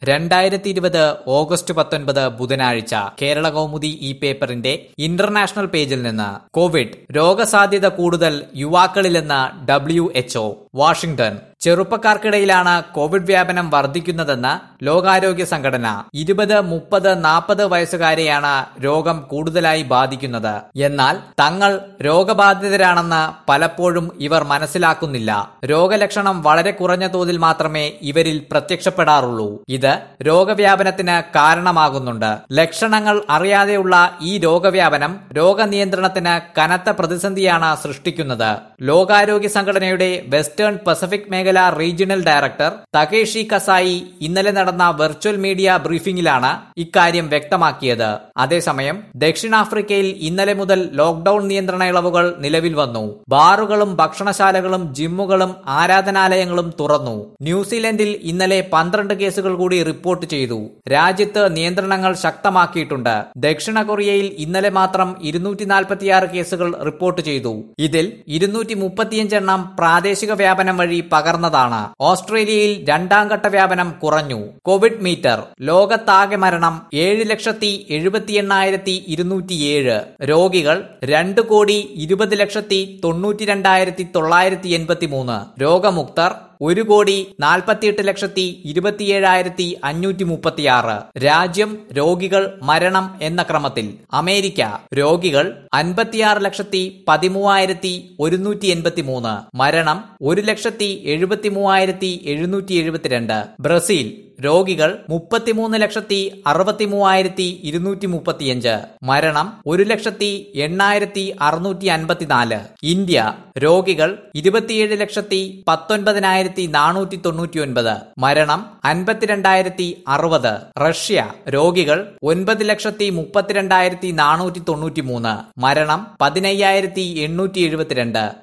രണ്ടായിരത്തി ഇരുപത് ഓഗസ്റ്റ് പത്തൊൻപത് ബുധനാഴ്ച കേരള കൗമുദി ഈ പേപ്പറിന്റെ ഇന്റർനാഷണൽ പേജിൽ നിന്ന് കോവിഡ് രോഗസാധ്യത കൂടുതൽ യുവാക്കളിലെന്ന് ഡബ്ല്യു എച്ച്ഒ വാഷിംഗ്ടൺ ചെറുപ്പക്കാർക്കിടയിലാണ് കോവിഡ് വ്യാപനം വർദ്ധിക്കുന്നതെന്ന് ലോകാരോഗ്യ സംഘടന ഇരുപത് മുപ്പത് നാൽപ്പത് വയസ്സുകാരെയാണ് രോഗം കൂടുതലായി ബാധിക്കുന്നത് എന്നാൽ തങ്ങൾ രോഗബാധിതരാണെന്ന് പലപ്പോഴും ഇവർ മനസ്സിലാക്കുന്നില്ല രോഗലക്ഷണം വളരെ കുറഞ്ഞ തോതിൽ മാത്രമേ ഇവരിൽ പ്രത്യക്ഷപ്പെടാറുള്ളൂ ഇത് രോഗവ്യാപനത്തിന് കാരണമാകുന്നുണ്ട് ലക്ഷണങ്ങൾ അറിയാതെയുള്ള ഈ രോഗവ്യാപനം രോഗനിയന്ത്രണത്തിന് കനത്ത പ്രതിസന്ധിയാണ് സൃഷ്ടിക്കുന്നത് ലോകാരോഗ്യ സംഘടനയുടെ വെസ്റ്റേൺ പസഫിക് മേഖല റീജിയണൽ ഡയറക്ടർ തകേഷി കസായി ഇന്നലെ നടന്ന വെർച്വൽ മീഡിയ ബ്രീഫിംഗിലാണ് ഇക്കാര്യം വ്യക്തമാക്കിയത് അതേസമയം ദക്ഷിണാഫ്രിക്കയിൽ ഇന്നലെ മുതൽ ലോക്ഡൌൺ നിയന്ത്രണ ഇളവുകൾ നിലവിൽ വന്നു ബാറുകളും ഭക്ഷണശാലകളും ജിമ്മുകളും ആരാധനാലയങ്ങളും തുറന്നു ന്യൂസിലൻഡിൽ ഇന്നലെ പന്ത്രണ്ട് കേസുകൾ കൂടി റിപ്പോർട്ട് ചെയ്തു രാജ്യത്ത് നിയന്ത്രണങ്ങൾ ശക്തമാക്കിയിട്ടുണ്ട് ദക്ഷിണ കൊറിയയിൽ ഇന്നലെ മാത്രം ഇരുന്നൂറ്റി നാൽപ്പത്തിയാറ് കേസുകൾ റിപ്പോർട്ട് ചെയ്തു ഇതിൽ ഇരുന്നൂറ്റി മുപ്പത്തിയഞ്ചെണ്ണം പ്രാദേശിക വ്യാപനം വഴി പകർന്നതാണ് ഓസ്ട്രേലിയയിൽ രണ്ടാം ഘട്ട വ്യാപനം കുറഞ്ഞു കോവിഡ് മീറ്റർ ലോകത്താകെ മരണം ഏഴ് ലക്ഷത്തി എഴുപത്തി എണ്ണായിരത്തി ഇരുന്നൂറ്റിയേഴ് രോഗികൾ രണ്ട് കോടി ഇരുപത് ലക്ഷത്തി തൊണ്ണൂറ്റി രണ്ടായിരത്തി തൊള്ളായിരത്തി എൺപത്തി മൂന്ന് രോഗമുക്തർ ഒരു കോടി നാൽപ്പത്തിയെട്ട് ലക്ഷത്തി ഇരുപത്തിയേഴായിരത്തി അഞ്ഞൂറ്റി മുപ്പത്തിയാറ് രാജ്യം രോഗികൾ മരണം എന്ന ക്രമത്തിൽ അമേരിക്ക രോഗികൾ അൻപത്തിയാറ് ലക്ഷത്തി പതിമൂവായിരത്തി ഒരുന്നൂറ്റി എൺപത്തി മൂന്ന് മരണം ഒരു ലക്ഷത്തി എഴുപത്തി മൂവായിരത്തി എഴുന്നൂറ്റി എഴുപത്തിരണ്ട് ബ്രസീൽ രോഗികൾ മുപ്പത്തിമൂന്ന് ലക്ഷത്തി അറുപത്തി മൂവായിരത്തി ഇരുന്നൂറ്റി മുപ്പത്തിയഞ്ച് മരണം ഒരു ലക്ഷത്തി എണ്ണായിരത്തി അറുന്നൂറ്റി അൻപത്തിനാല് ഇന്ത്യ രോഗികൾ ഇരുപത്തിയേഴ് ലക്ഷത്തി പത്തൊൻപതിനായിരത്തി നാനൂറ്റി തൊണ്ണൂറ്റി ഒൻപത് മരണം അൻപത്തിരണ്ടായിരത്തി അറുപത് റഷ്യ രോഗികൾ ഒൻപത് ലക്ഷത്തി മുപ്പത്തിരണ്ടായിരത്തി നാനൂറ്റി തൊണ്ണൂറ്റി മൂന്ന് മരണം പതിനയ്യായിരത്തി എണ്ണൂറ്റി എഴുപത്തിരണ്ട്